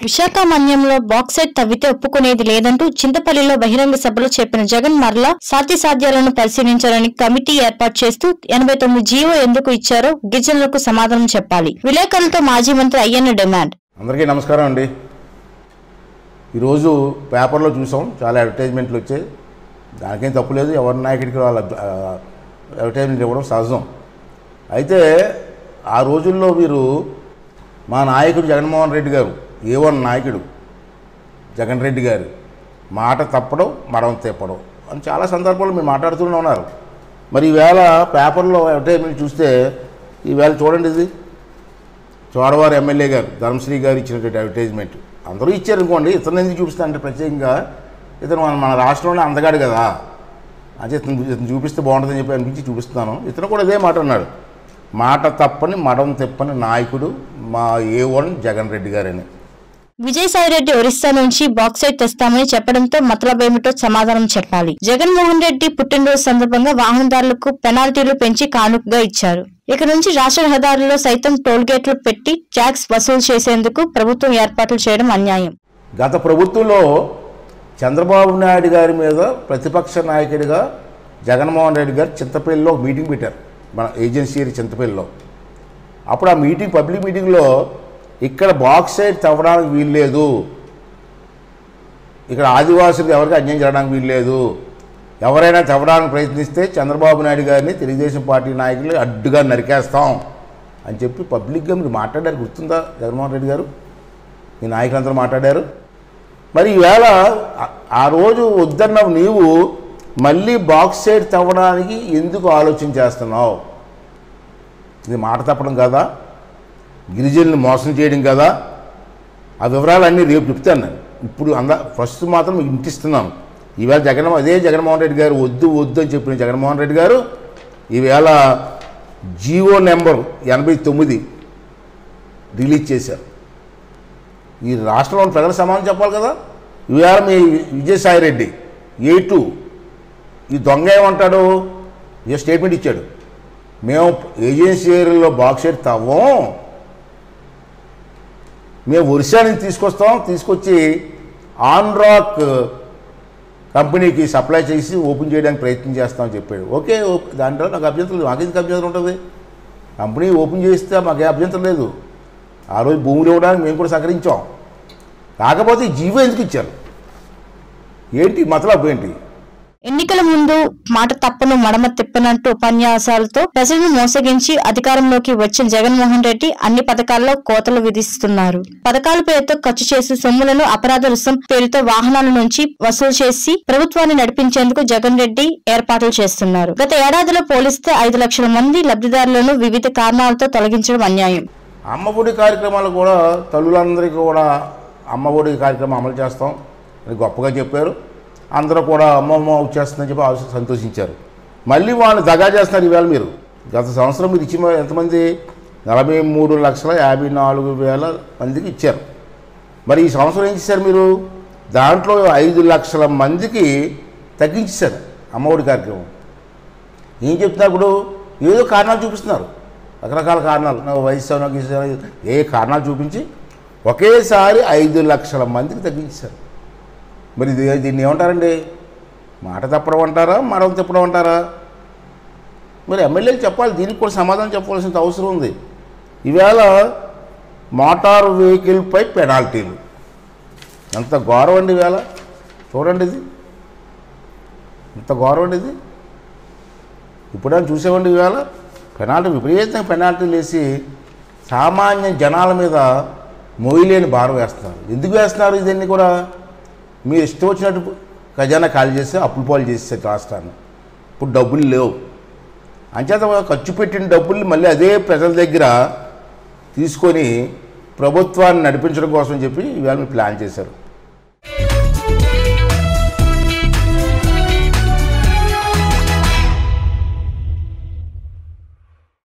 విశాఖ మన్యంలో బాక్సైట్ తవ్వితే ఒప్పుకునేది లేదంటూ చింతపల్లిలో బహిరంగ సభలో చెప్పిన జగన్ మరలా సాధ్యాసాధ్యాలను పరిశీలించాలని కమిటీ ఏర్పాటు చేస్తూ ఎనభై తొమ్మిది జీవో ఎందుకు ఇచ్చారో గిరిజనులకు సమాధానం చెప్పాలి విలేకరులతో మాజీ మంత్రి అయ్యన్న డిమాండ్ అందరికీ నమస్కారం అండి ఈరోజు పేపర్లో చూసాం చాలా అడ్వర్టైజ్మెంట్లు వచ్చాయి దానికేం తప్పు లేదు ఎవరి నాయకుడికి వాళ్ళ ఆ, అడ్వర్టైజ్మెంట్ ఇవ్వడం సహజం అయితే ఆ రోజుల్లో మీరు మా నాయకుడు జగన్మోహన్ రెడ్డి గారు ఏ వన్ నాయకుడు జగన్ రెడ్డి గారు మాట తప్పడం మడం తిప్పడం అని చాలా సందర్భాల్లో మీరు మాట్లాడుతూనే ఉన్నారు మరి ఈవేళ పేపర్లో అడ్వర్టైజ్మెంట్ చూస్తే ఈవేళ చూడండి ఇది చోడవారి ఎమ్మెల్యే గారు ధర్మశ్రీ గారు ఇచ్చినటువంటి అడ్వర్టైజ్మెంట్ అందరూ ఇచ్చారు అనుకోండి ఇతను ఎందుకు చూపిస్తానంటే ప్రత్యేకంగా ఇతను మన మన రాష్ట్రంలో అందగాడు కదా అంటే ఇతను ఇతను చూపిస్తే బాగుంటుందని చెప్పి అనిపించి చూపిస్తున్నాను ఇతను కూడా ఇదే మాట అన్నాడు మాట తప్పని మడం తిప్పని నాయకుడు మా ఏ వన్ జగన్ రెడ్డి గారని విజయసాయిరెడ్డి ఒరిస్సా నుంచి బాక్సైట్ తెస్తామని చెప్పడంతో మతలబేమిటో సమాధానం చెప్పాలి జగన్మోహన్ రెడ్డి పుట్టినరోజు సందర్భంగా వాహనదారులకు పెనాల్టీలు పెంచి కానుకగా ఇచ్చారు ఇక నుంచి రాష్ట్ర రహదారుల్లో సైతం టోల్ గేట్లు పెట్టి ట్యాక్స్ వసూలు చేసేందుకు ప్రభుత్వం ఏర్పాట్లు చేయడం అన్యాయం గత ప్రభుత్వంలో చంద్రబాబు నాయుడు గారి మీద ప్రతిపక్ష నాయకుడిగా జగన్మోహన్ రెడ్డి గారు చింతపల్లిలో ఒక మీటింగ్ పెట్టారు మన ఏజెన్సీ చింతపల్లిలో అప్పుడు ఆ మీటింగ్ పబ్లిక్ మీటింగ్లో ఇక్కడ బాక్స్ సైడ్ తవ్వడానికి వీల్లేదు ఇక్కడ ఆదివాసులకు ఎవరికి అన్యాయం చేయడానికి వీల్లేదు ఎవరైనా తవ్వడానికి ప్రయత్నిస్తే చంద్రబాబు నాయుడు గారిని తెలుగుదేశం పార్టీ నాయకులు అడ్డుగా నరికేస్తాం అని చెప్పి పబ్లిక్గా మీరు మాట్లాడారు గుర్తుందా జగన్మోహన్ రెడ్డి గారు మీ నాయకులందరూ మాట్లాడారు మరి ఈవేళ ఆ- ఆ రోజు వద్దన్నావు నీవు మళ్ళీ బాక్స్ సైడ్ తవ్వడానికి ఎందుకు ఆలోచన చేస్తున్నావు ఇది మాట తప్పడం కదా గిరిజనులు మోసం చేయడం కదా ఆ వివరాలన్నీ రేపు చెప్తాను నేను ఇప్పుడు అంద ఫస్ట్ మాత్రం మీకు ఇంటిస్తున్నాను ఈవేళ జగన్ అదే జగన్మోహన్ రెడ్డి గారు వద్దు వద్దు అని చెప్పిన జగన్మోహన్ రెడ్డి గారు ఈవేళ జీవో నెంబర్ ఎనభై తొమ్మిది రిలీజ్ చేశారు ఈ రాష్ట్రంలోని ప్రజల సమాధానం చెప్పాలి కదా ఈవేళ మీ విజయసాయి రెడ్డి ఏ టూ ఈ దొంగ ఏమంటాడు ఏ స్టేట్మెంట్ ఇచ్చాడు మేము ఏజెన్సీ ఏరియాలో బాక్స్ షెడ్ తవ్వం మేము ఒరిస్సా నుంచి తీసుకొస్తాం తీసుకొచ్చి ఆన్ రాక్ కంపెనీకి సప్లై చేసి ఓపెన్ చేయడానికి ప్రయత్నం చేస్తామని చెప్పాడు ఓకే ఓ- దాంట్లో నాకు అభ్యంతరం లేదు మాకెందుకు అభ్యంతరం ఉంటుంది కంపెనీ ఓపెన్ చేస్తే మాకే అభ్యంతరం లేదు ఆ రోజు భూములు ఇవ్వడానికి మేము కూడా సహకరించాం కాకపోతే ఈ జీవో ఎందుకు ఇచ్చారు ఏంటి మతలబ్ ఏంటి ఎన్నికల ముందు మాట తప్పను మడమ తిప్పనంటూ ఉపన్యాసాలతో ప్రజలను మోసగించి అధికారంలోకి వచ్చిన జగన్మోహన్ రెడ్డి అన్ని పథకాల్లో కోతలు విధిస్తున్నారు పథకాల పేరుతో ఖర్చు చేసే సొమ్ములను అపరాధ రుసుం పేరుతో వాహనాల నుంచి వసూలు చేసి ప్రభుత్వాన్ని నడిపించేందుకు జగన్ రెడ్డి ఏర్పాట్లు చేస్తున్నారు గత ఏడాదిలో పోలిస్తే ఐదు లక్షల మంది లబ్ధిదారులను వివిధ కారణాలతో తొలగించడం అన్యాయం అమ్మఒడి కార్యక్రమాలు కూడా తల్లులందరికీ కూడా అమ్మఒడి కార్యక్రమం అమలు చేస్తాం అని గొప్పగా చెప్పారు అందరూ కూడా అమ్మమ్మ వచ్చేస్తుందని చెప్పి ఆలోచి సంతోషించారు మళ్ళీ వాళ్ళు దగా చేస్తున్నారు ఈవేళ మీరు గత సంవత్సరం మీరు ఇచ్చిన ఎంతమంది నలభై మూడు లక్షల యాభై నాలుగు వేల మందికి ఇచ్చారు మరి ఈ సంవత్సరం ఏం చేశారు మీరు దాంట్లో ఐదు లక్షల మందికి తగ్గించేశారు అమ్మఒడి కార్యక్రమం ఏం చెప్తున్నారు ఇప్పుడు ఏదో కారణాలు చూపిస్తున్నారు రకరకాల కారణాలు నాకు వయసు నాకు గీసు అని ఏ కారణాలు చూపించి ఒకేసారి ఐదు లక్షల మందికి తగ్గించారు మరి ఇది దీన్ని ఏమంటారండి మాట తప్పడం అంటారా మడం తిప్పడం అంటారా మరి ఎమ్మెల్యేలు చెప్పాలి దీనికి కూడా సమాధానం చెప్పవలసిన అవసరం ఉంది ఈవేళ మోటార్ వెహికల్పై పెనాల్టీలు ఎంత గౌరవం అండి ఈవేళ చూడండి ఇది ఎంత గౌరవం అండి ఇది ఇప్పుడైనా చూసేవండి ఈవేళ పెనాల్టీ విపరీతంగా పెనాల్టీలు వేసి సామాన్య జనాల మీద మోయలేని భారం వేస్తున్నారు ఎందుకు వేస్తున్నారు ఇదన్నీ కూడా మీరు ఇష్టం వచ్చినట్టు ఖజానా ఖాళీ చేస్తే అప్పుల పాలు చేసేసారు రాష్ట్రాన్ని ఇప్పుడు డబ్బులు లేవు అంచేత ఖర్చు పెట్టిన డబ్బుల్ని మళ్ళీ అదే ప్రజల దగ్గర తీసుకొని ప్రభుత్వాన్ని నడిపించడం కోసం చెప్పి ఇవాళ మీరు ప్లాన్ చేశారు